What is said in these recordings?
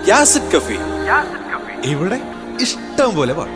യാസിഡ് കഫി ഇവിടെ ഇഷ്ടം പോലെ പാട്ട്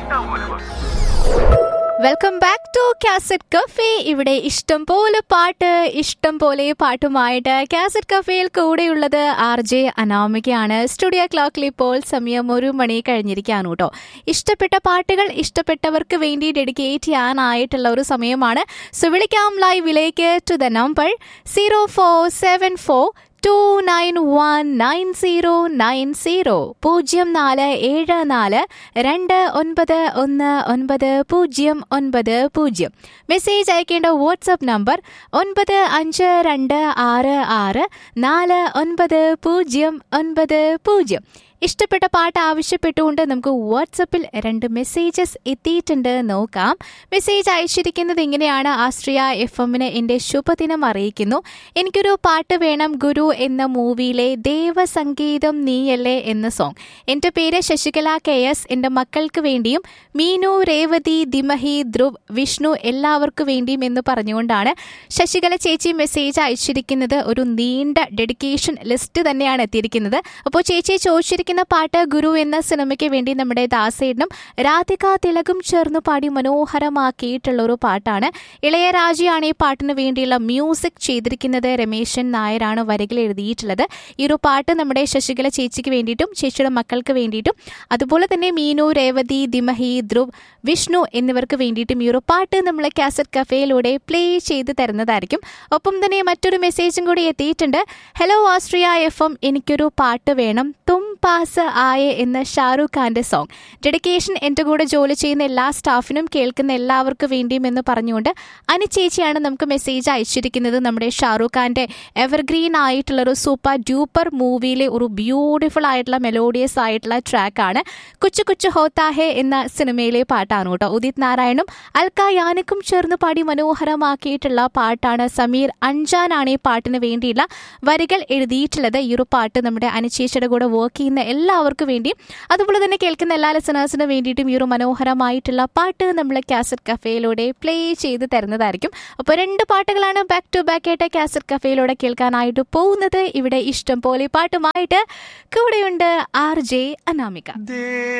welcome back to cassette cafe ഇവിടെ ഇഷ്ടം പോലെ പാട്ട് ഇഷ്ടം പോലെ പാട്ടുമായിട്ട് കാസറ്റ് കഫേയിൽ കൂടെയുള്ളത് ആർ ജെ അനാമികയാണ് സ്റ്റുഡിയോ ക്ലോക്കിൽ ഇപ്പോൾ സമയം ഒരു മണി കഴിഞ്ഞിരിക്കുകയാണ് കേട്ടോ ഇഷ്ടപ്പെട്ട പാട്ടുകൾ ഇഷ്ടപ്പെട്ടവർക്ക് വേണ്ടി ഡെഡിക്കേറ്റ് ചെയ്യാനായിട്ടുള്ള ഒരു സമയമാണ് സോ വിളിക്കാം ലൈവിലേക്ക് to the number zero four seven four two nine one nine zero nine zero പൂജ്യം നാല് ഏഴ് നാല് രണ്ട് ഒൻപത് ഒന്ന് ഒൻപത് പൂജ്യം ഒൻപത് പൂജ്യം മെസ്സേജ് അയക്കേണ്ട വാട്സപ്പ് നമ്പർ ഒൻപത് അഞ്ച് രണ്ട് ആറ് ആറ് നാല് ഒൻപത് പൂജ്യം ഒൻപത് പൂജ്യം ഇഷ്ടപ്പെട്ട പാട്ട് ആവശ്യപ്പെട്ടുകൊണ്ട് നമുക്ക് വാട്സപ്പിൽ രണ്ട് മെസ്സേജസ് എത്തിയിട്ടുണ്ട് നോക്കാം മെസ്സേജ് അയച്ചിരിക്കുന്നത് ഇങ്ങനെയാണ് ആശ്രിയ എഫ് എമ്മിന് എൻ്റെ ശുഭദിനം അറിയിക്കുന്നു എനിക്കൊരു പാട്ട് വേണം ഗുരു എന്ന മൂവിയിലെ ദേവസംഗീതം നീയല്ലേ എന്ന സോങ് എൻ്റെ പേര് ശശികല കെ എസ് എൻ്റെ മക്കൾക്ക് വേണ്ടിയും മീനു രേവതി ദിമഹി ധ്രുവ് വിഷ്ണു എല്ലാവർക്കും വേണ്ടിയും എന്ന് പറഞ്ഞുകൊണ്ടാണ് ശശികല ചേച്ചി മെസ്സേജ് അയച്ചിരിക്കുന്നത് ഒരു നീണ്ട ഡെഡിക്കേഷൻ ലിസ്റ്റ് തന്നെയാണ് എത്തിയിരിക്കുന്നത് അപ്പോൾ ചേച്ചി ചോദിച്ചിരിക്കുന്ന പാട്ട് ഗുരു എന്ന സിനിമയ്ക്ക് വേണ്ടി നമ്മുടെ ദാസേടനും രാധിക തിലകും ചേർന്ന് പാടി മനോഹരമാക്കിയിട്ടുള്ള ഒരു പാട്ടാണ് ഇളയരാജയാണ് ഈ പാട്ടിന് വേണ്ടിയുള്ള മ്യൂസിക് ചെയ്തിരിക്കുന്നത് രമേശൻ നായരാണ് വരികൾ എഴുതിയിട്ടുള്ളത് ഈ ഒരു പാട്ട് നമ്മുടെ ശശികല ചേച്ചിക്ക് വേണ്ടിയിട്ടും ചേച്ചിയുടെ മക്കൾക്ക് വേണ്ടിയിട്ടും അതുപോലെ തന്നെ മീനു രേവതി ദിമഹി ധ്രുവ് വിഷ്ണു എന്നിവർക്ക് വേണ്ടിയിട്ടും ഈ ഒരു പാട്ട് നമ്മൾ കാസറ്റ് കഫേയിലൂടെ പ്ലേ ചെയ്ത് തരുന്നതായിരിക്കും ഒപ്പം തന്നെ മറ്റൊരു മെസ്സേജും കൂടി എത്തിയിട്ടുണ്ട് ഹലോ ആസ്ട്രിയ എഫ് എം എനിക്കൊരു പാട്ട് വേണം തും പാസ് ആയെ എന്ന ഷാറൂഖ് ഖാന്റെ സോങ് ഡെഡിക്കേഷൻ എൻ്റെ കൂടെ ജോലി ചെയ്യുന്ന എല്ലാ സ്റ്റാഫിനും കേൾക്കുന്ന എല്ലാവർക്കും വേണ്ടിയും എന്ന് പറഞ്ഞുകൊണ്ട് അനി ചേച്ചിയാണ് നമുക്ക് മെസ്സേജ് അയച്ചിരിക്കുന്നത് നമ്മുടെ ഷാറൂഖ് ഖാന്റെ എവർഗ്രീൻ ആയിട്ടുള്ള ഒരു സൂപ്പർ ഡ്യൂപ്പർ മൂവിയിലെ ഒരു ബ്യൂട്ടിഫുൾ ആയിട്ടുള്ള മെലോഡിയസ് ആയിട്ടുള്ള ട്രാക്കാണ് കുച്ചു കുച്ചു ഹോത്താഹെ എന്ന സിനിമയിലെ പാട്ടാണ് കേട്ടോ ഉദിത് നാരായണും അൽക്ക യാനക്കും ചേർന്ന് പാടി മനോഹരമാക്കിയിട്ടുള്ള പാട്ടാണ് സമീർ അഞ്ചാനാണ് ഈ പാട്ടിന് വേണ്ടിയുള്ള വരികൾ എഴുതിയിട്ടുള്ളത് ഈ ഒരു പാട്ട് നമ്മുടെ അനുചേച്ചിയുടെ കൂടെ വർക്ക് ചെയ്യുന്ന എല്ലാവർക്കും വേണ്ടിയും അതുപോലെ തന്നെ കേൾക്കുന്ന എല്ലാ ലിസണേഴ്സിനും വേണ്ടിയിട്ടും ഈ ഒരു മനോഹരമായിട്ടുള്ള പാട്ട് നമ്മൾ കാസറ്റ് കഫേയിലൂടെ പ്ലേ ചെയ്ത് തരുന്നതായിരിക്കും അപ്പോൾ രണ്ട് പാട്ടുകളാണ് ബാക്ക് ടു ബാക്ക് ആയിട്ട് കാസറ്റ് കഫേയിലൂടെ കേൾക്കാനായിട്ട് പോകുന്നത് ഇവിടെ ഇഷ്ടം പോലെ പാട്ടുമായിട്ട് കൂടെയുണ്ട് ആർ ജെ അനാമിക